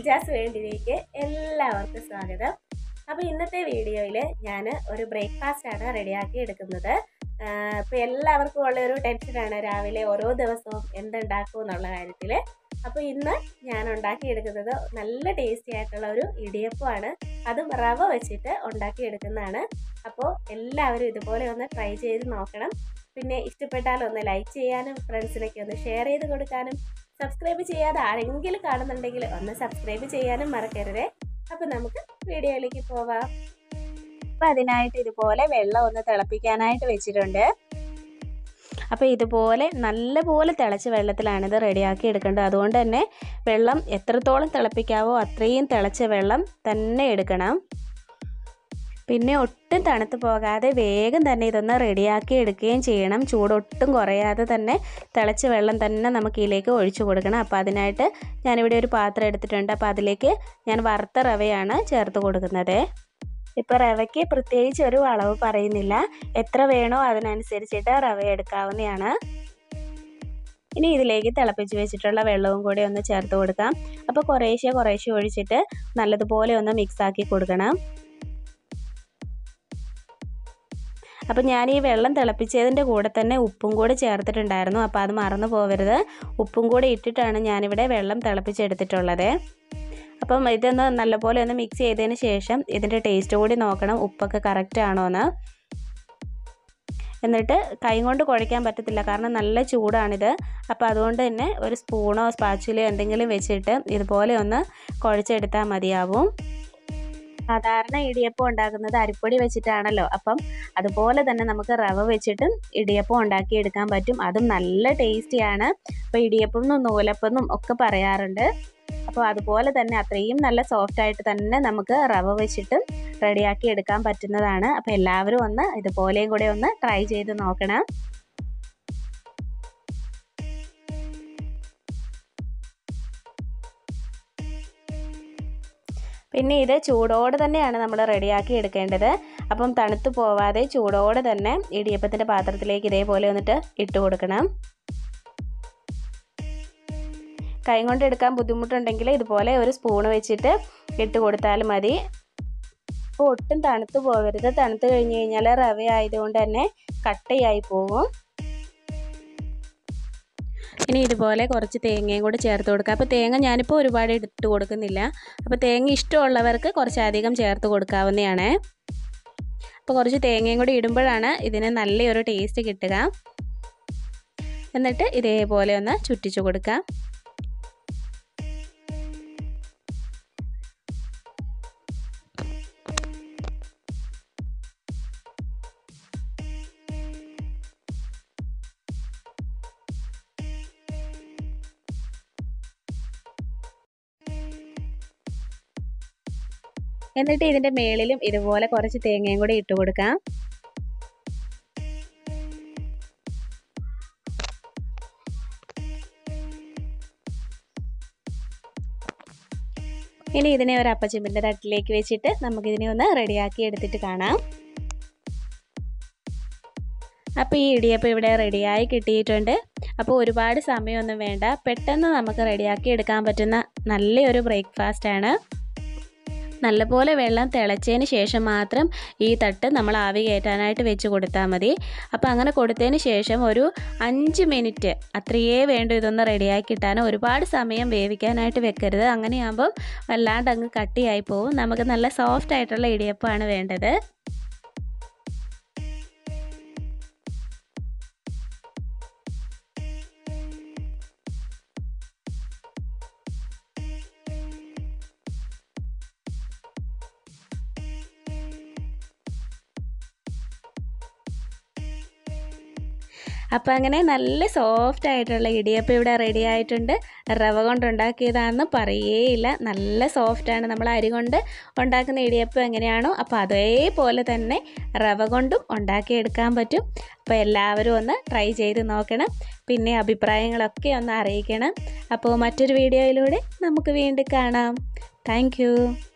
ശ്രീജാസ് വേണ്ടിയിലേക്ക് എല്ലാവർക്കും സ്വാഗതം അപ്പോൾ ഇന്നത്തെ വീഡിയോയിൽ ഞാൻ ഒരു ബ്രേക്ക്ഫാസ്റ്റ് ആണ് റെഡിയാക്കി എടുക്കുന്നത് ഇപ്പോൾ എല്ലാവർക്കും ഉള്ള ഒരു ടെൻഷനാണ് രാവിലെ ഓരോ ദിവസവും എന്തുണ്ടാക്കും എന്നുള്ള കാര്യത്തിൽ അപ്പോൾ ഇന്ന് ഞാൻ ഉണ്ടാക്കിയെടുക്കുന്നത് നല്ല ടേസ്റ്റി ആയിട്ടുള്ള ഒരു ഇടിയപ്പമാണ് അതും റവ വെച്ചിട്ട് ഉണ്ടാക്കിയെടുക്കുന്നതാണ് അപ്പോൾ എല്ലാവരും ഇതുപോലെ ഒന്ന് ട്രൈ ചെയ്ത് നോക്കണം പിന്നെ ഇഷ്ടപ്പെട്ടാൽ ഒന്ന് ലൈക്ക് ചെയ്യാനും ഫ്രണ്ട്സിനൊക്കെ ഒന്ന് ഷെയർ ചെയ്ത് കൊടുക്കാനും സബ്സ്ക്രൈബ് ചെയ്യാതെ ആരെങ്കിലും കാണുന്നുണ്ടെങ്കിൽ ഒന്ന് സബ്സ്ക്രൈബ് ചെയ്യാനും മറക്കരുതേ അപ്പം നമുക്ക് വീഡിയോയിലേക്ക് പോവാം അപ്പം അതിനായിട്ട് ഇതുപോലെ വെള്ളം ഒന്ന് തിളപ്പിക്കാനായിട്ട് വെച്ചിട്ടുണ്ട് അപ്പോൾ ഇതുപോലെ നല്ലപോലെ തിളച്ച വെള്ളത്തിലാണ് ഇത് റെഡിയാക്കി എടുക്കേണ്ടത് അതുകൊണ്ട് തന്നെ വെള്ളം എത്രത്തോളം തിളപ്പിക്കാവോ അത്രയും തിളച്ച വെള്ളം തന്നെ എടുക്കണം പിന്നെ ഒട്ടും തണുത്ത് പോകാതെ വേഗം തന്നെ ഇതൊന്ന് റെഡിയാക്കി എടുക്കുകയും ചെയ്യണം ചൂടൊട്ടും കുറയാതെ തന്നെ തിളച്ച വെള്ളം തന്നെ നമുക്ക് ഇതിലേക്ക് ഒഴിച്ചു കൊടുക്കണം അപ്പോൾ അതിനായിട്ട് ഞാനിവിടെ ഒരു പാത്രം എടുത്തിട്ടുണ്ട് അപ്പോൾ അതിലേക്ക് ഞാൻ വറുത്ത റവയാണ് ചേർത്ത് കൊടുക്കുന്നത് ഇപ്പോൾ റവയ്ക്ക് പ്രത്യേകിച്ച് ഒരു അളവ് പറയുന്നില്ല എത്ര വേണോ അതിനനുസരിച്ചിട്ട് റവ എടുക്കാവുന്നതാണ് ഇനി ഇതിലേക്ക് തിളപ്പിച്ച് വെച്ചിട്ടുള്ള വെള്ളവും കൂടി ഒന്ന് ചേർത്ത് കൊടുക്കാം അപ്പോൾ കുറേശ്ശെ കുറേശ്ശെ ഒഴിച്ചിട്ട് നല്ലതുപോലെ ഒന്ന് മിക്സാക്കി കൊടുക്കണം അപ്പം ഞാൻ ഈ വെള്ളം തിളപ്പിച്ചതിൻ്റെ കൂടെ തന്നെ ഉപ്പും കൂടി ചേർത്തിട്ടുണ്ടായിരുന്നു അപ്പോൾ അത് മറന്നു പോകരുത് ഉപ്പും കൂടി ഇട്ടിട്ടാണ് ഞാനിവിടെ വെള്ളം തിളപ്പിച്ചെടുത്തിട്ടുള്ളത് അപ്പം ഇതൊന്ന് നല്ലപോലെ ഒന്ന് മിക്സ് ചെയ്തതിന് ശേഷം ഇതിൻ്റെ ടേസ്റ്റ് കൂടി നോക്കണം ഉപ്പൊക്കെ കറക്റ്റ് ആണോ എന്ന് എന്നിട്ട് കൈ കൊണ്ട് കുഴയ്ക്കാൻ പറ്റത്തില്ല കാരണം നല്ല ചൂടാണിത് അപ്പോൾ അതുകൊണ്ട് തന്നെ ഒരു സ്പൂണോ സ്പാച്ചുലയോ എന്തെങ്കിലും വെച്ചിട്ട് ഇതുപോലെ ഒന്ന് കുഴച്ചെടുത്താൽ മതിയാവും സാധാരണ ഇടിയപ്പം ഉണ്ടാക്കുന്നത് അരിപ്പൊടി വെച്ചിട്ടാണല്ലോ അപ്പം അതുപോലെ തന്നെ നമുക്ക് റവ വെച്ചിട്ടും ഇടിയപ്പം ഉണ്ടാക്കിയെടുക്കാൻ പറ്റും അതും നല്ല ടേസ്റ്റിയാണ് അപ്പോൾ ഇടിയപ്പം എന്നും നൂലപ്പം എന്നും ഒക്കെ പറയാറുണ്ട് അപ്പോൾ അതുപോലെ തന്നെ അത്രയും നല്ല സോഫ്റ്റ് ആയിട്ട് തന്നെ നമുക്ക് റവ വെച്ചിട്ടും റെഡിയാക്കി എടുക്കാൻ പറ്റുന്നതാണ് അപ്പോൾ എല്ലാവരും ഒന്ന് ഇതുപോലെയും കൂടെ ഒന്ന് ട്രൈ ചെയ്ത് നോക്കണം പിന്നെ ഇത് ചൂടോടെ തന്നെയാണ് നമ്മൾ റെഡിയാക്കി എടുക്കേണ്ടത് അപ്പം തണുത്ത് പോവാതെ ചൂടോടെ തന്നെ ഇടിയപ്പത്തിൻ്റെ പാത്രത്തിലേക്ക് ഇതേപോലെ വന്നിട്ട് ഇട്ട് കൊടുക്കണം കൈ കൊണ്ട് എടുക്കാൻ ബുദ്ധിമുട്ടുണ്ടെങ്കിൽ ഇതുപോലെ ഒരു സ്പൂണ് വെച്ചിട്ട് ഇട്ട് കൊടുത്താൽ മതി അപ്പോൾ ഒട്ടും തണുത്ത് പോകരുത് തണുത്ത് കഴിഞ്ഞ് കഴിഞ്ഞാൽ റവ ആയതുകൊണ്ട് തന്നെ കട്ടയായി പോകും ഇനി ഇതുപോലെ കുറച്ച് തേങ്ങയും കൂടി ചേർത്ത് കൊടുക്കുക അപ്പോൾ തേങ്ങ ഞാനിപ്പോൾ ഒരുപാട് ഇട്ട് കൊടുക്കുന്നില്ല അപ്പോൾ തേങ്ങ ഇഷ്ടമുള്ളവർക്ക് കുറച്ചധികം ചേർത്ത് കൊടുക്കാവുന്നതാണ് അപ്പോൾ കുറച്ച് തേങ്ങയും കൂടി ഇടുമ്പോഴാണ് ഇതിന് നല്ലൊരു ടേസ്റ്റ് കിട്ടുക എന്നിട്ട് ഇതേപോലെ ഒന്ന് ചുറ്റിച്ചു കൊടുക്കാം എന്നിട്ട് ഇതിൻ്റെ മേളിലും ഇതുപോലെ കുറച്ച് തേങ്ങയും കൂടി ഇട്ട് കൊടുക്കാം ഇനി ഇതിനെ ഒരു അപ്പച്ചെമ്പിൻ്റെ തട്ടിലേക്ക് വെച്ചിട്ട് നമുക്കിതിനെ ഒന്ന് റെഡിയാക്കി എടുത്തിട്ട് കാണാം അപ്പോൾ ഈ ഇടിയപ്പം ഇവിടെ റെഡിയായി കിട്ടിയിട്ടുണ്ട് അപ്പോൾ ഒരുപാട് സമയമൊന്നും വേണ്ട പെട്ടെന്ന് നമുക്ക് റെഡിയാക്കി എടുക്കാൻ പറ്റുന്ന നല്ലൊരു ബ്രേക്ക്ഫാസ്റ്റ് ആണ് നല്ലപോലെ വെള്ളം തിളച്ചതിന് ശേഷം മാത്രം ഈ തട്ട് നമ്മൾ ആവി കയറ്റാനായിട്ട് വെച്ച് കൊടുത്താൽ മതി അപ്പോൾ അങ്ങനെ കൊടുത്തതിന് ശേഷം ഒരു അഞ്ച് മിനിറ്റ് അത്രയേ വേണ്ടൂ ഇതൊന്ന് റെഡിയാക്കി കിട്ടാൻ ഒരുപാട് സമയം വേവിക്കാനായിട്ട് വെക്കരുത് അങ്ങനെയാകുമ്പം വല്ലാണ്ട് അങ്ങ് കട്ടിയായി പോവും നമുക്ക് നല്ല സോഫ്റ്റ് ആയിട്ടുള്ള ഇടിയപ്പമാണ് വേണ്ടത് അപ്പോൾ അങ്ങനെ നല്ല സോഫ്റ്റ് ആയിട്ടുള്ള ഇടിയപ്പം ഇവിടെ റെഡി ആയിട്ടുണ്ട് റവ കൊണ്ടുണ്ടാക്കിയതാണെന്ന് പറയേയില്ല നല്ല സോഫ്റ്റാണ് നമ്മൾ അരി കൊണ്ട് ഉണ്ടാക്കുന്ന ഇടിയപ്പം എങ്ങനെയാണോ അപ്പോൾ അതേപോലെ തന്നെ റവ കൊണ്ടും ഉണ്ടാക്കിയെടുക്കാൻ പറ്റും അപ്പോൾ എല്ലാവരും ഒന്ന് ട്രൈ ചെയ്ത് നോക്കണം പിന്നെ അഭിപ്രായങ്ങളൊക്കെ ഒന്ന് അറിയിക്കണം അപ്പോൾ മറ്റൊരു വീഡിയോയിലൂടെ നമുക്ക് വീണ്ടും കാണാം താങ്ക്